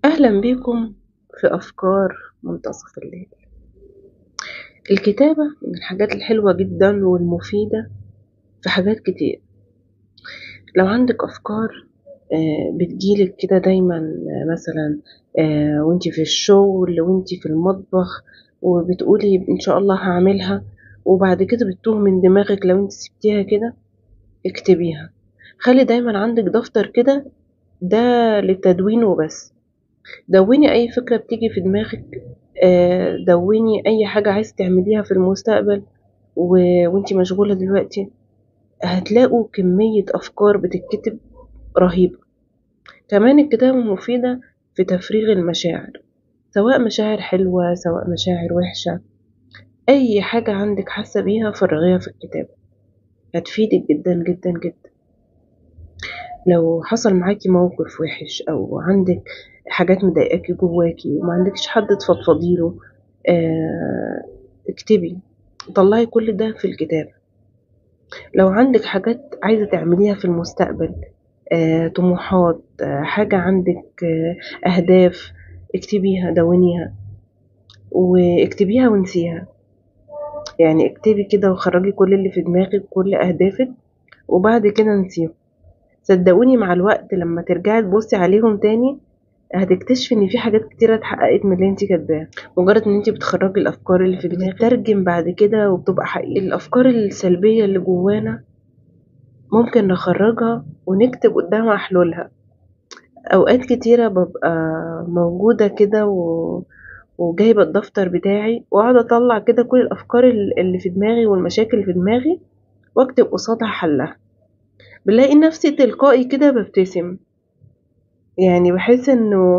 أهلا بيكم في أفكار منتصف الليل الكتابة من الحاجات الحلوة جدا والمفيدة في حاجات كتير لو عندك أفكار آه، بتجيلك كده دايما آه، مثلا آه، وانتي في الشغل وانتي في المطبخ وبتقولي إن شاء الله هعملها وبعد كده بتتوه من دماغك لو انت سبتيها كده اكتبيها خلي دايما عندك دفتر كده ده للتدوين وبس دوني أي فكرة بتيجي في دماغك آه، دوني أي حاجة عايز تعمليها في المستقبل و... وانتي مشغولة دلوقتي هتلاقوا كمية أفكار بتتكتب رهيبة كمان الكتابة مفيدة في تفريغ المشاعر سواء مشاعر حلوة سواء مشاعر وحشة أي حاجة عندك حاسة بيها فرغيها في الكتابة هتفيدك جدا جدا جدا لو حصل معاكي موقف وحش أو عندك حاجات مضايقاكي جواكي وما عندكش حد تفضفضيله آه اكتبي طلعي كل ده في الكتاب لو عندك حاجات عايزة تعمليها في المستقبل آه طموحات آه حاجة عندك آه أهداف اكتبيها دونيها واكتبيها ونسيها يعني اكتبي كده وخرجي كل اللي في دماغك كل أهدافك وبعد كده نسيهم صدقوني مع الوقت لما ترجعي تبصي عليهم تاني هتكتشفي ان في حاجات كتيرة اتحققت من اللي انت كاتباه مجرد ان انت بتخرجي الافكار اللي في دماغك بتترجم بعد كده وبتبقى حقيقة الافكار السلبية اللي جوانا ممكن نخرجها ونكتب قدامها حلولها اوقات كتيرة ببقى موجودة كده و... وجايبة الدفتر بتاعي واقعد اطلع كده كل الافكار اللي في دماغي والمشاكل اللي في دماغي واكتب قصادها حلها بلاقي نفسي تلقائي كده ببتسم يعني بحس انه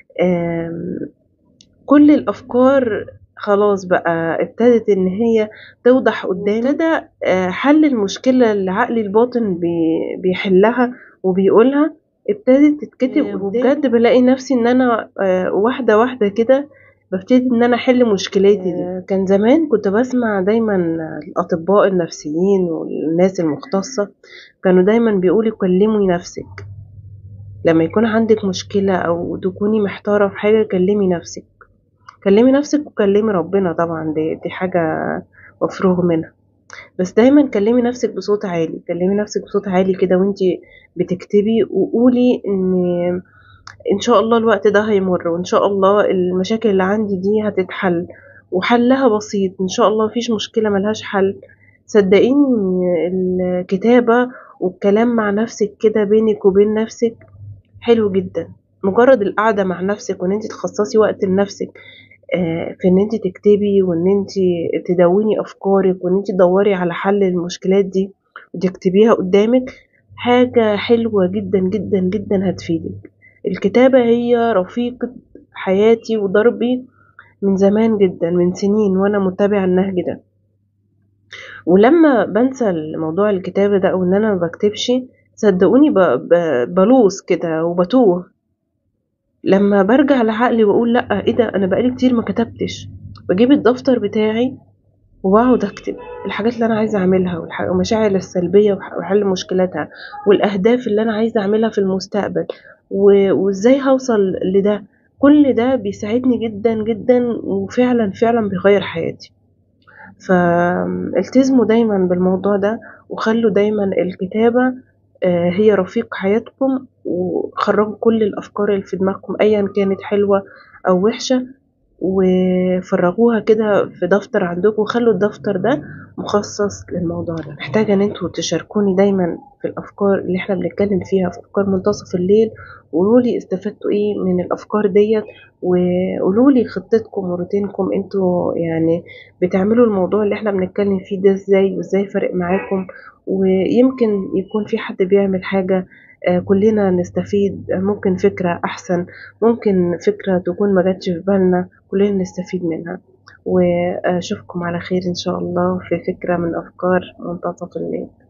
كل الافكار خلاص بقى ابتدت ان هي توضح قدامي ابتدى آه، حل المشكلة اللي عقلي الباطن بيحلها وبيقولها ابتدت تتكتب وبجد بلاقي نفسي ان انا آه، واحدة واحدة كده ببتدي ان انا احل مشكلاتي دي آه، كان زمان كنت بسمع دايما الاطباء النفسيين والناس المختصة كانوا دايما بيقولوا كلمي نفسك لما يكون عندك مشكلة أو تكوني محتارة في حاجة كلمي نفسك كلمي نفسك وكلمي ربنا طبعا دي, دي حاجة مفروغ منها بس دايما كلمي نفسك بصوت عالي كلمي نفسك بصوت عالي كده وانتي بتكتبي وقولي ان ان شاء الله الوقت ده هيمر وان شاء الله المشاكل اللي عندي دي هتتحل وحلها بسيط ان شاء الله مفيش مشكلة ملهاش حل صدقيني الكتابة والكلام مع نفسك كده بينك وبين نفسك حلو جدا مجرد القعدة مع نفسك وان انت تخصصي وقت لنفسك آه، في ان انت تكتبي وان انت تدوني افكارك وان انت تدوري على حل المشكلات دي وتكتبيها قدامك حاجة حلوة جدا جدا جدا هتفيدك الكتابة هي رفيقة حياتي ودربي من زمان جدا من سنين وانا متابعة النهج ده ولما بنسى موضوع الكتابة ده او ان انا ما بكتبش صدقوني بلوص كده وبتوه لما برجع لعقلي واقول لا ايه ده انا بقالي كتير ما كتبتش بجيب الدفتر بتاعي وبقعد اكتب الحاجات اللي انا عايزه اعملها والمشاعر السلبيه وحل مشكلاتها والاهداف اللي انا عايزه اعملها في المستقبل وازاي هوصل لده كل ده بيساعدني جدا جدا وفعلا فعلا بيغير حياتي فالتزموا دايما بالموضوع ده وخلوا دايما الكتابه آه، هي رفيق حياتكم وخرجوا كل الأفكار اللي في دماغكم أيا كانت حلوة أو وحشة وفرغوها كده في دفتر عندكم وخلوا الدفتر ده مخصص للموضوع ده محتاجة ان انتوا تشاركوني دايما في الافكار اللي احنا بنتكلم فيها في افكار منتصف الليل وقولوا لي استفدتوا ايه من الافكار ديت وقولوا لي خطتكم وروتينكم انتوا يعني بتعملوا الموضوع اللي احنا بنتكلم فيه ده ازاي وازاي فرق معاكم ويمكن يكون في حد بيعمل حاجة آه، كلنا نستفيد ممكن فكرة أحسن ممكن فكرة تكون ما جاتش في بالنا كلنا نستفيد منها وأشوفكم على خير إن شاء الله في فكرة من أفكار منتصف الليل